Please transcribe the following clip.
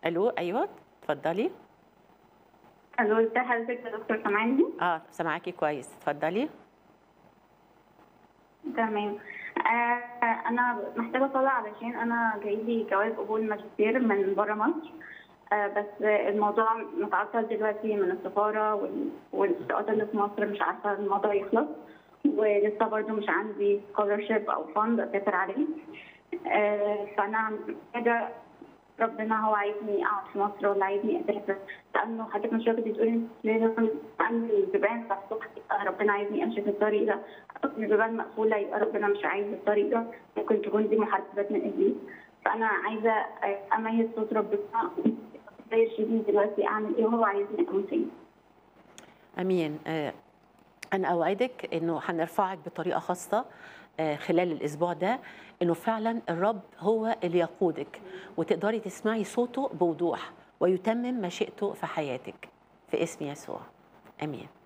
الو ايوه اتفضلي الو ازي حضرتك يا دكتور سامعني؟ اه سامعاكي كويس اتفضلي تمام آه انا محتاجه اطلع علشان انا جاي لي جواز قبول ماجستير من بره مصر آه بس الموضوع متعطل دلوقتي من السفاره وال- والاجراءات اللي في مصر مش عارفه الموضوع يخلص ولسه برضو مش عندي سكولرشيب او فند اسافر عليه آه فانا محتاجه ربنا هو عايزني اقعد في مصر ولا عايزني اسافر لانه حضرتك من شويه كنت بتقولي لازم عندي البيبان مفتوحه يبقى ربنا عايزني امشي في الطريق ده أو البيبان مقفوله يبقى ربنا مش عايز الطريق ده ممكن تكون دي محاربات من ابليس فانا عايزه اميز صوت ربنا زي الشديد دلوقتي اعمل ايه وهو عايزني اكون فين امين آه، انا اوعدك انه هنرفعك بطريقه خاصه آه، خلال الاسبوع ده انه فعلا الرب هو اللي يقودك وتقدري تسمعي صوته بوضوح ويتمم مشيئته في حياتك في اسم يسوع امين